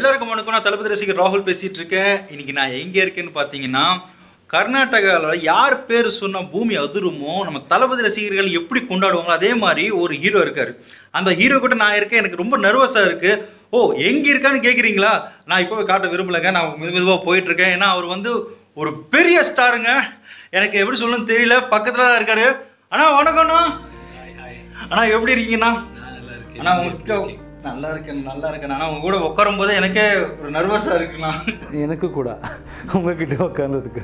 எல்லாருக்கும் வணக்கம் நான் தளபதி ரசிகர் ராகுல் பேசிட்டு இருக்கேன் இன்னைக்கு நான் எங்க இருக்கேன்னு பார்த்தீங்கன்னா கர்நாடகாவில் யார் பேர் சொன்ன பூமி அதிருமோ நம்ம தளபதி ரசிகர்கள் எப்படி கொண்டாடுவாங்களோ அதே மாதிரி ஒரு ஹீரோ இருக்காரு அந்த ஹீரோ கிட்ட நான் இருக்கேன் எனக்கு ரொம்ப நர்வஸாக இருக்கு ஓ எங்க இருக்கான்னு கேட்குறீங்களா நான் இப்போ காட்ட விரும்பலைங்க நான் மெது மெதுவாக போயிட்டு இருக்கேன் ஏன்னா அவர் வந்து ஒரு பெரிய ஸ்டாருங்க எனக்கு எப்படி சொல்லணும்னு தெரியல பக்கத்தில் தான் இருக்காரு அண்ணா வணக்கம்ண்ணா அண்ணா எப்படி இருக்கீங்கண்ணா அண்ணா உங்ககிட்ட நல்லா இருக்கேன் நல்லா இருக்கேன் ஆனால் உங்க கூட உட்காரும் போது எனக்கே ஒரு நர்வஸாக இருக்குண்ணா எனக்கு கூட உங்ககிட்ட உட்கார்ந்ததுக்கு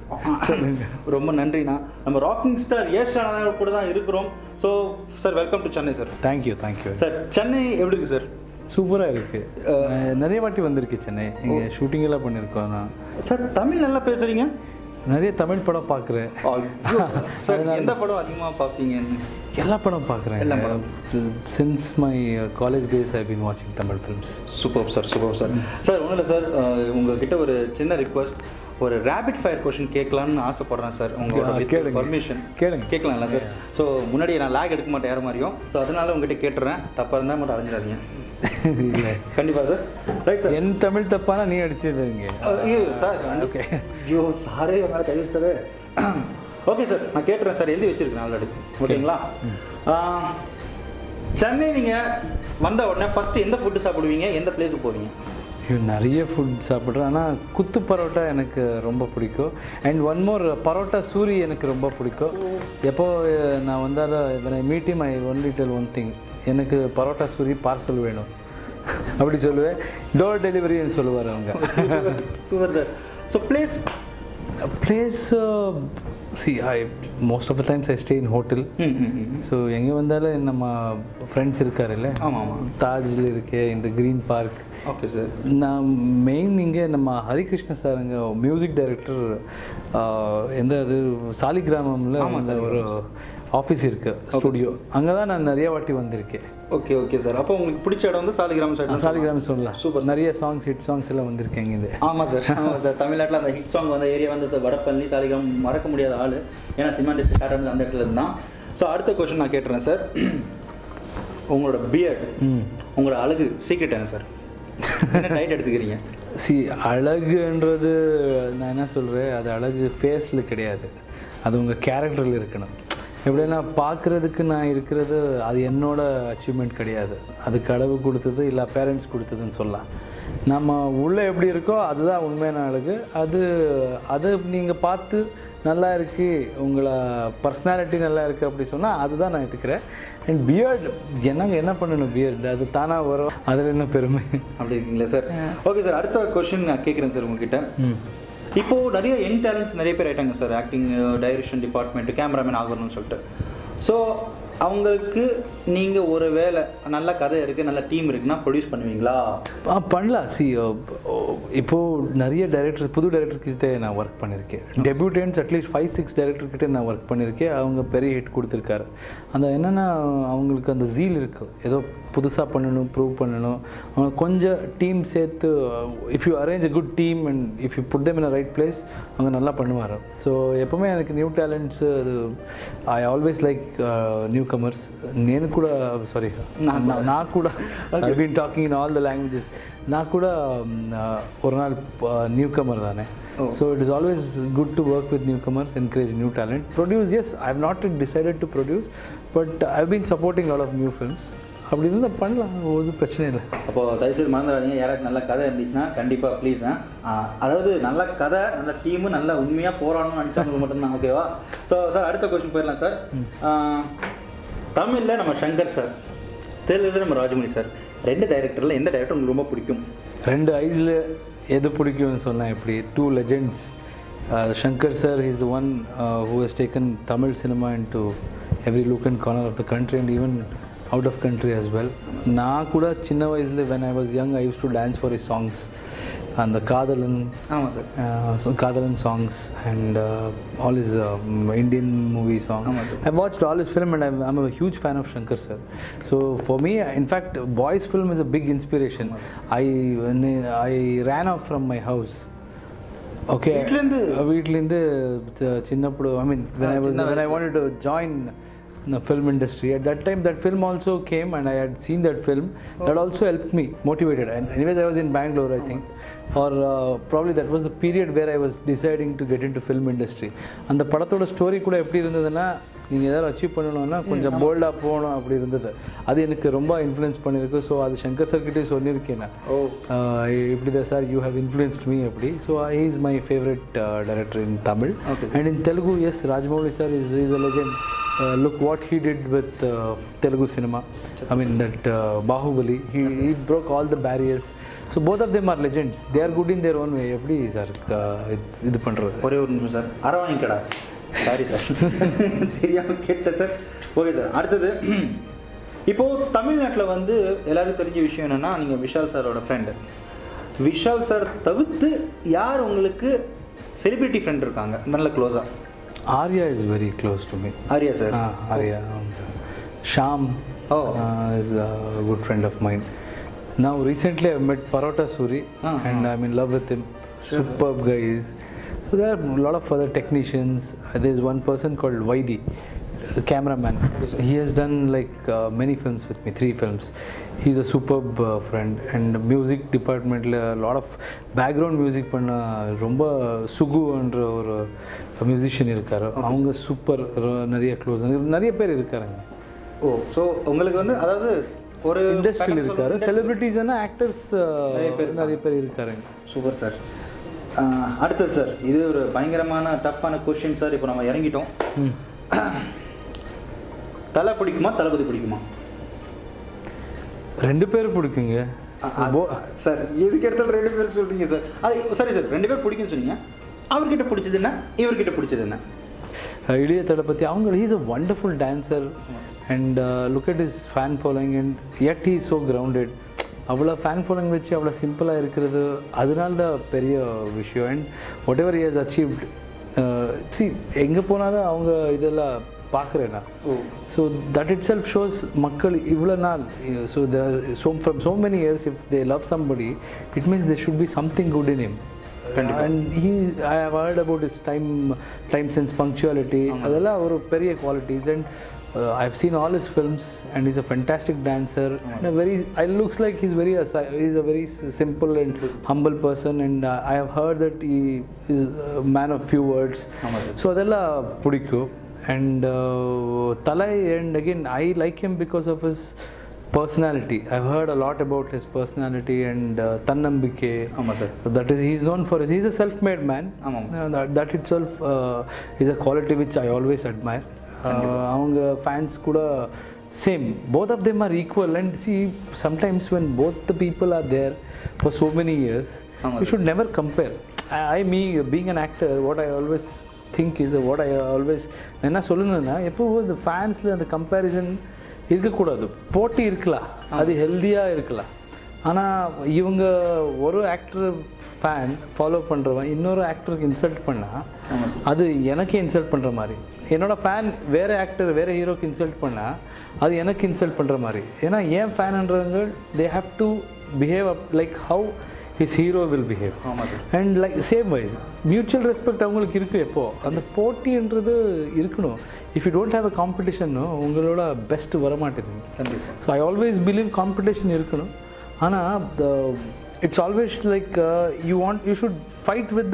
ரொம்ப நன்றிண்ணா நம்ம ராக்கிங் ஸ்டார் ஏஷ் அண்ணா கூட தான் இருக்கிறோம் so sir welcome to Chennai sir thank you thank you sir Chennai எப்படி இருக்கு சார் சூப்பராக இருக்கு நான் நிறைய வாட்டி வந்திருக்கு சென்னை இங்கே ஷூட்டிங் எல்லாம் பண்ணியிருக்கோம் நான் சார் தமிழ் நல்லா பேசுறீங்க நிறைய தமிழ் படம் பார்க்குறேன் சார் எந்த படம் அதிகமாக பார்ப்பீங்க எல்லா படம் பார்க்குறேன் since my college days I been வாட்சிங் Tamil films super sir super sir sir ஒன்றும் இல்லை சார் உங்ககிட்ட ஒரு சின்ன ரிக்வஸ்ட் ஒரு ரேபிட் ஃபயர் கொஷின் கேட்கலான்னு ஆசைப்படுறேன் சார் உங்களோட கேளுங்க. பர்மிஷன் கேளுங்க. கேட்கலாம்ல சார் ஸோ முன்னாடி நான் லேக் எடுக்க மாட்டேன் யார் மாதிரியும் ஸோ அதனால உங்ககிட்ட கேட்டுறேன் தப்பாக இருந்தால் மட்டும் அடைஞ்சிடாதீங்க இல்லை கண்டிப்பாக சார் ரைட் சார் என் தமிழ் தப்பானா நீ அடிச்சிருந்தீங்க ஐயோ சார் ஓகே ஐயோ சாரே மேலே கை வச்சிட்டாரு ஓகே சார் நான் கேட்டுறேன் சார் எழுதி வச்சிருக்கேன் ஆல்ரெடி ஓகேங்களா ஆ, சென்னை நீங்கள் வந்த உடனே ஃபர்ஸ்ட் எந்த ஃபுட்டு சாப்பிடுவீங்க எந்த பிளேஸுக்கு போவீங்க ஐயோ, நிறைய ஃபுட் சாப்பிட்றேன் ஆனால் குத்து பரோட்டா எனக்கு ரொம்ப பிடிக்கும் and one more parotta Soori எனக்கு ரொம்ப பிடிக்கும் எப்போ அஹ், நான் வந்தாலும் I meet my only tell one thing எனக்கு பரோட்டா சூரி பார்சல் வேணும் அப்படி சொல்லுவேன் டோர் டெலிவரின்னு சொல்லுவார் அவங்க super sir so place place see I most of the times I stay in hotel hmm hmm ம் ஸோ எங்கே வந்தாலும் நம்ம ஃப்ரெண்ட்ஸ் இருக்காருல்ல ஆமாம் ஆமாம் தாஜில் இருக்கே இந்த க்ரீன் பார்க் ஓகே சார் நான் மெயின் இங்கே நம்ம ஹரிகிருஷ்ண சார் அங்கே மியூசிக் டைரக்டர் எந்த அது சாலிகிராமம்ல அந்த ஒரு ஆஃபீஸ் இருக்கு ஸ்டுடியோ அங்கே தான் நான் நிறைய வாட்டி வந்திருக்கேன் ஓகே ஓகே சார் அப்போ உங்களுக்கு பிடிச்ச இடம் வந்து சாலிகிராம சைடு சாலிகிராமம் சொல்லலாம் Super. நிறைய சாங்ஸ் ஹிட் சாங்ஸ் எல்லாம் வந்திருக்கேன் இங்கே ஆமாம் சார் ஆமாம் சார் தமிழ்நாட்டில் அந்த ஹிட் சாங் வந்த ஏரியா வந்து வடப்பள்ளி சாலிகிராம் மறக்க முடியாத ஆள் ஏன்னா சினிமா இண்டஸ்ட்ரி ஸ்டார்ட் ஆனது அந்த இடத்துல இருந்தான் ஸோ அடுத்த கொஸ்டின் நான் கேட்டுறேன் சார் உங்களோட பியர்ட் ம் உங்களோட அழகு சீக்ரெட் என்ன சார் என்ன டயட் எடுத்துக்கிறீங்க சி அழகுன்றது நான் என்ன சொல்கிறேன் அது அழகு ஃபேஸில் கிடையாது அது உங்கள் கேரக்டரில் இருக்கணும் எப்படின்னா பார்க்குறதுக்கு நான் இருக்கிறது அது என்னோட அச்சீவ்மெண்ட் கிடையாது அது கடவுள் கொடுத்தது இல்லை பேரண்ட்ஸ் கொடுத்ததுன்னு சொல்லலாம் நம்ம உள்ளே எப்படி இருக்கோ அதுதான் உண்மையான அழகு அது அது நீங்கள் பார்த்து நல்லா இருக்கு உங்களை பர்சனாலிட்டி நல்லா இருக்குது அப்படி சொன்னால் அதுதான் நான் எடுத்துக்கிறேன் அண்ட் பியர்ட் என்னங்க என்ன பண்ணணும் பியர்ட் அது தானாக வரும் அதில் என்ன பெருமை அப்படி இருக்கீங்களா சார் ஓகே சார் அடுத்த கொஸ்டின் நான் கேட்குறேன் சார் உங்ககிட்ட இப்போ நிறைய யங் டேலண்ட்ஸ் நிறைய பேர் ஆயிட்டாங்க sir acting direction department cameraman ஆகணும்னு சொல்லிட்டு ஸோ அவங்களுக்கு நீங்கள் ஒரு வேலை நல்ல கதை இருக்குது நல்ல டீம் இருக்குன்னா ப்ரொடியூஸ் பண்ணுவீங்களா ஆ பண்ணலாம் சி இப்போது நிறைய டைரக்டர் புது டைரக்டர் கிட்ட நான் ஒர்க் பண்ணியிருக்கேன் debutants at least five six director கிட்ட நான் ஒர்க் பண்ணியிருக்கேன் அவங்க பெரிய ஹிட் கொடுத்துருக்காரு அந்த என்னென்னா அவங்களுக்கு அந்த ஜீல் இருக்குது ஏதோ புதுசாக பண்ணணும் ப்ரூவ் பண்ணணும் அவங்க கொஞ்சம் டீம் சேர்த்து if you arrange a good team and if you put them in a right place அவங்க நல்லா பண்ணுவார் ஸோ எப்போவுமே எனக்கு நியூ டேலண்ட்ஸு அது I always like newcomers నేను కూడా సారీ నాకు కూడా I been talking in all the languages నాకు కూడా ஒரு நாள் நியூ கமர் தானே so it is always good to work with newcomers encourage new talent produce as I have not decided to produce but I been supporting lot of new films அப்படி இருந்தால் பண்ணலாம் ஒன்றும் பிரச்சனை இல்லை அப்போ தயவுசெய்து மறந்துடாதீங்க யாராவது நல்ல கதை இருந்துச்சுன்னா கண்டிப்பாக ப்ளீஸ் அதாவது நல்ல கதை நல்ல டீமு நல்ல உண்மையாக போராடணும்னு நினச்சவங்களுக்கு மட்டும்தான் ஓகேவா ஸோ சார் அடுத்த கொஸ்டின் போயிடலாம் சார் தமிழில் நம்ம சங்கர் சார் தெலுங்குல நம்ம ராஜமணி சார் ரெண்டு டைரக்டரில் எந்த டைரக்டர் உங்களுக்கு ரொம்ப பிடிக்கும் ரெண்டு ஐஸில் எது பிடிக்கும்னு சொன்னேன் இப்படி two legends Shankar sir is the one who has taken Tamil cinema into every nook and corner of the country and even out of country as well நான் கூட சின்ன வயசில் when I was young I use to dance for his songs அந்த காதலன் ஆமாம் sir uh, so Kadalan songs and uh, all his um, Indian movie songs. ஆமா sir. I've watched all his film and I'm, I'm a huge fan of Shankar sir. So for me, in fact, boys film is a big inspiration. I when I ran off from my house. Okay. வீட்லேருந்து? வீட்லேருந்து சின்னప్పుడు ஐ மீன் when I was சின்ன when I வயசுல. wanted to join the film industry. At that time, that film also came, and I had seen that film. That also helped me, motivated. And anyways, I was in Bangalore, I think, or uh, probably that was the period where I was deciding to get into film industry. அந்த படத்தோட story கூட எப்படி இருந்ததுன்னா நீங்கள் ஏதாவது achieve பண்ணணும்னா கொஞ்சம் போல்டாக போகணும் அப்படி இருந்தது அது எனக்கு ரொம்ப இன்ஃப்ளூயன்ஸ் பண்ணியிருக்கு ஸோ அது சங்கர் சார்கிட்டே சொல்லியிருக்கேன் நான் ஓ ஆஹ் இப்படி தான் sir you have influenced me அப்படி so he is my favourite director in Tamil Okay, and in Telugu S Rajamouli sir is is a legend look what he did with Telugu cinema I mean that Baahubali he he broke all the barriers so both of them are legends they are good in their own way எப்படி sir இது பண்ணுறது ஒரே ஒரு நிமிஷம் sir அரை வாங்கிக்கடா sorry sir தெரியாமல் கேட்டேன் sir okay sir அடுத்தது இப்போது தமிழ்நாட்டில் வந்து எல்லாருக்கும் தெரிஞ்ச விஷயம் என்னென்னா நீங்கள் விஷால் சாரோட ஃப்ரெண்டு விஷால் சார் தவிர்த்து யார் உங்களுக்கு செலிபிரிட்டி ஃப்ரெண்ட் இருக்காங்க நல்ல க்ளோஸாக Arya is very close to me Arya sir Arya Shaam Oh. Is a good friend of mine now recently i met parota suri Ah, and i'm in love with him superb guy is so there are a lot of other technicians there's one person called vaidi the cameraman he has done like uh, many films with me three films he's a superb uh, friend and music department a lot of background music பண்ண ரொம்ப சுகுன்ற ஒரு musician இருக்காரு அவங்க super நிறைய close நிறைய பேர் இருக்காருங்க ஓ so உங்களுக்கு வந்து அதாவது ஒரு இண்டஸ்ட்ரியில் இருக்காரு செலிபிரிட்டிஸ்னா ஆக்டர்ஸ் நிறைய பேர் இருக்காருங்க சூப்பர் சார் அடுத்தது சார் இது ஒரு பயங்கரமான டஃப்பான கொஷின் சார் இப்போ நம்ம இறங்கிட்டோம் ம் தலை பிடிக்குமா தளபதி பிடிக்குமா ரெண்டு பேர் பிடிக்குங்க சார் எதுக்கு எடுத்தாலும் ரெண்டு பேர் சொல்றீங்க சார் அது சரி சார் ரெண்டு பேர் பிடிக்கும்னு சொன்னீங்க அவர்கிட்ட பிடிச்சது என்ன இவர்கிட்ட பிடிச்சது என்ன இளைய தளபதி அவங்க he's a wonderful dancer and look at his fan following and yet he is so grounded அவ்வளோ ஃபேன் ஃபாலோயிங் வச்சு அவ்வளோ சிம்பிளாக இருக்கிறது அதனால தான் பெரிய விஷயம் and whatever has achieved see எங்கே போனாலும் அவங்க இதெல்லாம் பார்க்குறேன் நான் oh so that itself shows மக்கள் இவ்வளோ நாள் so so from so many years if they love somebody it means they should be something good in him and he I have heard about his time time sense punctuality அதெல்லாம் ஒரு பெரிய qualities and I have seen all his films and he's a fantastic dancer and very I looks like he's very is a very simple and humble person and I have heard that he is man of few words so அதெல்லாம் பிடிக்கும் and uh, Talai and again I like him because of his personality. I've heard a lot about his personality and uh, Tannambike. ஆமாம் sir That is, he's known for his, he's a self-made man. ஆமாம் Uh, that, that itself uh, is a quality which I always admire. Uh, அவங்க fans கூட same both of them are equal and see sometimes when both the people are there for so many years ஆமாம் you should never compare I me being an actor what I always think is what I always என்ன சொல்லணும்னா எப்போ இந்த ஃபேன்ஸில் அந்த comparison இருக்கக்கூடாது போட்டி இருக்கலாம் அது ஹெல்த்தியாக இருக்கலாம் ஆனால் இவங்க ஒரு ஆக்டர் ஃபேன் ஃபாலோ பண்ணுறவன் இன்னொரு ஆக்டருக்கு இன்சல்ட் பண்ணால் அது எனக்கே இன்சல்ட் பண்ணுற மாதிரி என்னோட ஃபேன் வேறு ஆக்டர் வேறு ஹீரோக்கு இன்சல்ட் பண்ணால் அது எனக்கு இன்சல்ட் பண்ணுற மாதிரி ஏன்னா ஏன் ஃபேன்ன்றவங்க they have to behave up like how his hero will behave ஆமாம் sir and like same wise mutual respect அவங்களுக்கு இருக்குது எப்போ அந்த போட்டின்றது இருக்கணும் if you don't have a competition உங்களோட பெஸ்ட் வரமாட்டேங்குது கண்டிப்பாக so I always believe competition இருக்கணும் ஆனால் the it's always like you want you should fight with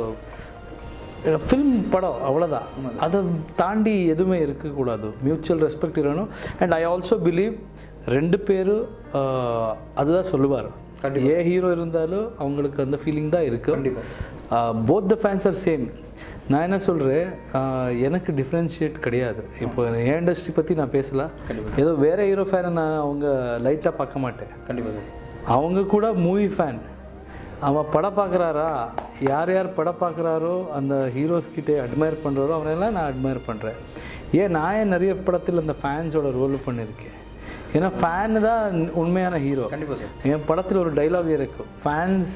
film படம் அவ்வளோதான் அதை தாண்டி எதுவுமே இருக்கக்கூடாது மியூச்சுவல் ரெஸ்பெக்ட் இருக்கணும் அண்ட் ஐ ஆல்சோ பிலீவ் ரெண்டு பேரும் அதுதான் சொல்லுவார் ஏ ஹீரோ இருந்தாலும் அவங்களுக்கு அந்த ஃபீலிங் தான் இருக்குது கண்டிப்பாக both the fans are same நான் என்ன சொல்கிறேன் எனக்கு டிஃப்ரென்ஷியேட் கிடையாது இப்போ என் இண்டஸ்ட்ரி பற்றி நான் பேசலாம் ஏதோ வேற ஹீரோ ஃபேனை நான் அவங்க லைட்டாக பார்க்க மாட்டேன் கண்டிப்பாக சார் அவங்க கூட மூவி ஃபேன் அவன் படம் பார்க்குறாரா யார் யார் படம் பார்க்குறாரோ அந்த ஹீரோஸ் கிட்டே அட்மையர் பண்ணுறாரோ அவனெல்லாம் நான் அட்மையர் பண்ணுறேன் ஏன் நான் ஏன் நிறைய படத்தில் அந்த ஃபேன்ஸோட ரோல் பண்ணியிருக்கேன் ஏன்னா ஃபேனு தான் உண்மையான ஹீரோ கண்டிப்பாக சார் என் படத்தில் ஒரு டைலாக் இருக்கு fans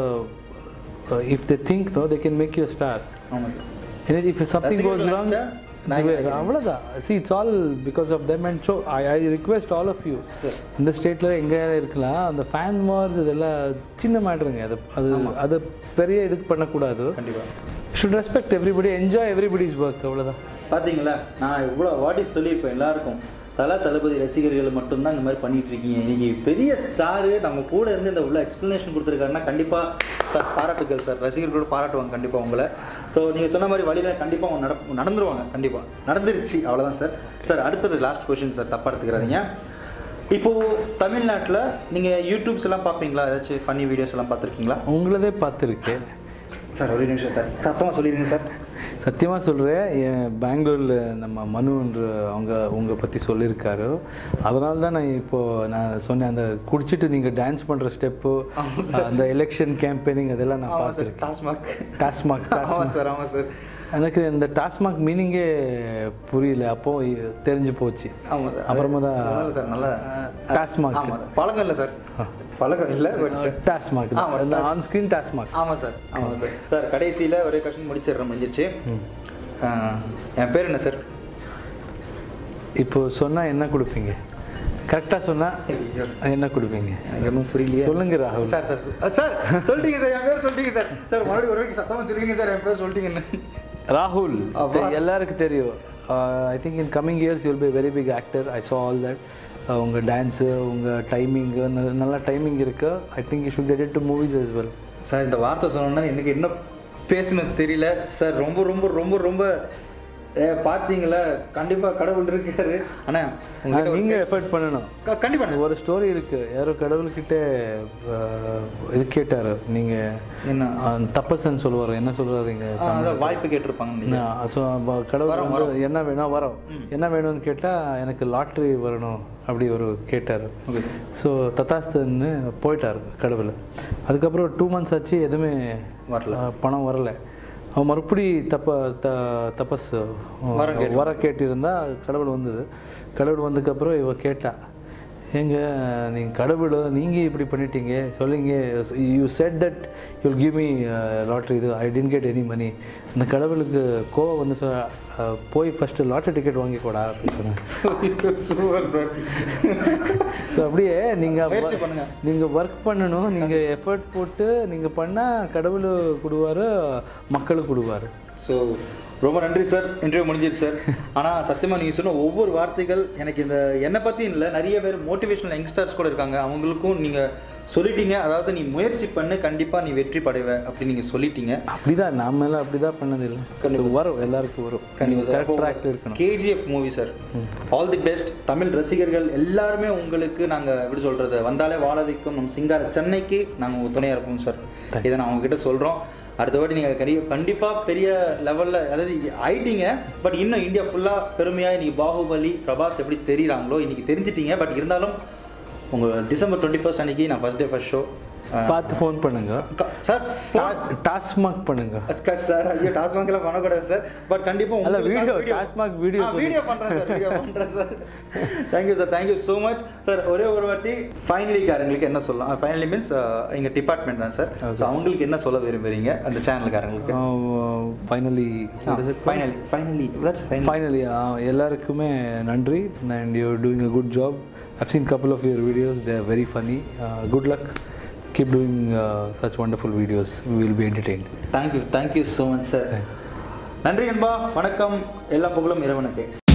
if they think no they can make you star ஆமாம் சார் இஃப் சம்திங் கோஸ் ரசிகர்கள் ராங் நினைச்சா அவ்வளோதான் see it's all because of them and so I I request all of you sir இந்த ஸ்டேட்டில் எங்கே இருக்கலாம் அந்த ஃபேன் வார்ஸ் இதெல்லாம் சின்ன மேட்ருங்க அது அது அது பெரிய இதுக்கு பண்ணக்கூடாது கண்டிப்பாக should respect everybody enjoy everybody's work அவ்வளோதான் பாத்தீங்களா நான் இவ்வளோ வாட்டி சொல்லியிருப்பேன் எல்லாருக்கும் தல தளபதி ரசிகர்கள் மட்டும்தான் இந்த மாதிரி பண்ணிட்டு இருக்கீங்க இன்னைக்கு பெரிய ஸ்டாரு நம்ம கூட இருந்து இந்த உள்ள எக்ஸ்ப்ளனேஷன் கொடுத்துருக்காருன்னா கண்டிப்பா சார் பாராட்டுகள் சார் ரசிகர்களோட பாராட்டுவாங்க கண்டிப்பா உங்களை ஸோ நீங்க சொன்ன மாதிரி வழியில கண்டிப்பா அவங்க நட நடந்துருவாங்க கண்டிப்பா நடந்துருச்சு அவ்வளவுதான் சார் சார் அடுத்தது லாஸ்ட் கொஸ்டின் சார் தப்பா எடுத்துக்கிறாதீங்க இப்போ தமிழ்நாட்டில் நீங்க யூடியூப்ஸ் எல்லாம் பார்ப்பீங்களா ஏதாச்சும் ஃபன்னி வீடியோஸ் எல்லாம் பார்த்துருக்கீங்களா உங்களதே பார்த்துருக்கேன் சார் ஒரு நிமிஷம் சார் சத்தமாக சொல்லிடுங்க சார் சத்தியமாக சொல்கிறேன் என் பெங்களூரில் நம்ம மனுன்ற அவங்க உங்க பற்றி சொல்லியிருக்காரு அதனால தான் நான் இப்போது நான் சொன்னேன் அந்த குடிச்சிட்டு நீங்கள் டான்ஸ் பண்ணுற ஸ்டெப்பு அந்த எலெக்ஷன் கேம்பெயினிங் அதெல்லாம் நான் ஆமாம் சார் பார்த்துருக்கேன் டாஸ்மாக் டாஸ்மாக் ஆமாம் சார் ஆமாம் சார் எனக்கு இந்த டாஸ்மாக் மீனிங்கே புரியல அப்போ தெரிஞ்சு போச்சு ஆமாம் சார் அப்புறமா தான் நல்லா சார் நல்லா டாஸ்மாக் ஆமாம் சார் பழக்கம் இல்லை சார் பழக்கம் இல்லை பட் டாஸ்மாக் ஆமா, தான் ஆன் ஸ்க்ரீன் டாஸ்மாக் ஆமாம் சார் ஆமாம் சார் சார் கடைசியில் ஒரே கொஸ்டின் முடிச்சிடுறேன் முடிஞ்சிருச்சு ஆஹ், என் பேர் என்ன சார் இப்போ சொன்னால் என்ன கொடுப்பீங்க கரெக்டாக சொன்னால் என்ன கொடுப்பீங்க எனக்கு ஒன்றும் புரியலையே சொல்லுங்க ராகுல் சார் சார் அஹ், சார் சொல்லிட்டீங்க சார் என் பேர் சொல்லிட்டீங்க சார் சார் மறுபடியும் ஒரு வாட்டி சத்தமாக சொல்லிங்க சார் என் பேர் சொல்லிட்டீங்கன்னு ராகுல் அப்பா. எல்லாருக்கும் தெரியும் I think in coming years you'll be very big actor I saw all that உங்கள் டான்ஸு உங்கள் டைமிங்கு நல்ல டைமிங் இருக்கு I think you should get it to movies as well sir இந்த வார்த்தை சொன்னோன்னா எனக்கு என்ன பேசணும் தெரியல சார் ரொம்ப ரொம்ப ரொம்ப ரொம்ப ஏ, பாத்தீங்களா கண்டிப்பா கடவுள் இருக்காரு ஆனா உங்ககிட்ட ஒரு நீங்கள் எஃபர்ட் பண்ணணும் க- கண்டிப்பா நான் ஒரு ஸ்டோரி இருக்கு யாரோ கடவுள்கிட்ட அஹ், இது கேட்டார் நீங்கள் என்ன தப்பசன்னு சொல்லுவார் என்ன சொல்கிறாருங்க ஆ, அதான் வாய்ப்பு கேட்டிருப்பாங்க ஸோ கடவுள் வந்து என்ன வேணும் வரோம் என்ன வேணும்னு கேட்டால் எனக்கு லாட்ரி வரணும் அப்படி ஒரு கேட்டார் ஓகே ஸோ தத்தாஸ்தன்னு போயிட்டார் கடவுள் அதுக்கப்புறம் டூ மந்த்ஸ் ஆச்சு எதுவுமே வரல அஹ், பணம் வரல அவன் மறுபடி தப்ப த தபஸ் அஹ், வரம் வர கேட்டிருந்தா கடவுள் வந்தது கடவுள் வந்ததுக்கப்புறம் இவ கேட்டா ஏங்க நீங்கள் கடவுள் நீங்கள் இப்படி பண்ணிட்டீங்க சொல்லிங்க you said that you'll give me lottery இது I didn't get any money அந்த கடவுளுக்கு கோவம் வந்து சொ- அஹ், போய் ஃபஸ்ட்டு லாட்ரி டிக்கெட் வாங்கிக்கோடா அப்படின்னு சொன்னேன் சூப்பர் சார் ஸோ அப்படியே நீங்கள் முயற்சி பண்ணுங்க நீங்கள் ஒர்க் பண்ணணும் நீங்கள் எஃபர்ட் போட்டு நீங்கள் பண்ணால் கடவுள் கொடுவாரு மக்களும் கொடுவாரு ஸோ ரொம்ப நன்றி சார் இன்டர்வியூ முடிஞ்சிருச்சு சார் ஆனால் சத்தியமாக நீங்கள் சொன்ன ஒவ்வொரு வார்த்தைகள் எனக்கு இந்த என்னை பற்றி இல்லை நிறைய பேர் மோட்டிவேஷனல் யங்ஸ்டர்ஸ் கூட இருக்காங்க அவங்களுக்கும் நீங்கள் சொல்லிட்டீங்க அதாவது நீ முயற்சி பண்ணு கண்டிப்பாக நீ வெற்றி படைவ அப்படின்னு நீங்கள் சொல்லிட்டீங்க அப்படிதான் நாம எல்லாம் அப்படிதான் பண்ணது இல்லை So, வரும் எல்லாருக்கும் வரும் கரெக்ட் ட்ராக்ல இருக்கணும் KGF movie sir all the best Tamil ரசிகர்கள் எல்லாருமே உங்களுக்கு நாங்கள் எப்படி சொல்கிறது வந்தாலே வாழ வைக்கும் நம் சிங்கார சென்னைக்கு நாங்கள் உங்க துணையாக இருப்போம் சார் இதை நான் உங்ககிட்ட சொல்கிறோம் அடுத்த வாட்டி நீங்கள் கரி கண்டிப்பாக பெரிய லெவலில் அதாவது ஆயிட்டீங்க பட் இன்னும் இந்தியா ஃபுல்லாக பெருமையாக இன்னைக்கு பாகுபலி பிரபாஸ் எப்படி தெரியுறாங்களோ இன்னைக்கு தெரிஞ்சிட்டீங்க பட் இருந்தாலும் உங்கள் டிசம்பர் டுவெண்ட்டி ஃபர்ஸ்ட் அன்னைக்கு நான் ஃபர்ஸ்ட் டே ஃபர்ஸ்ட் ஷோ பார்த்து ஃபோன் பண்ணுங்க சார் டாஸ்மாக் பண்ணுங்க அச்சா சார் ஐயோ டாஸ்மாக் எல்லாம் பண்ணக்கூடாது சார் பட் கண்டிப்பா அல்ல, உங்களுக்காக video, Tasmac video சொல்லு. வீடியோ பண்றேன் சார் வீடியோ பண்றேன் sir thank you sir thank you so much sir ஒரே ஒரு வாட்டி ஃபைனலிக்காரங்களுக்கு என்ன சொல்லலாம் ஃபைனலி மீன்ஸ் எங்க டிபார்ட்மெண்ட் தான் சார் ஸோ அவங்களுக்கு என்ன சொல்ல விரும்புறீங்க அந்த சேனலுக்காரங்களுக்கு finally finally finally that's final finally எல்லாருக்குமே நன்றி and you doing a good job I've seen couple of your videos they are very funny uh, good luck keep doing uh, such wonderful videos we will be entertained thank you thank you so much sir நன்றி நண்பா வணக்கம் எல்லா புகழும் இறைவனுக்கு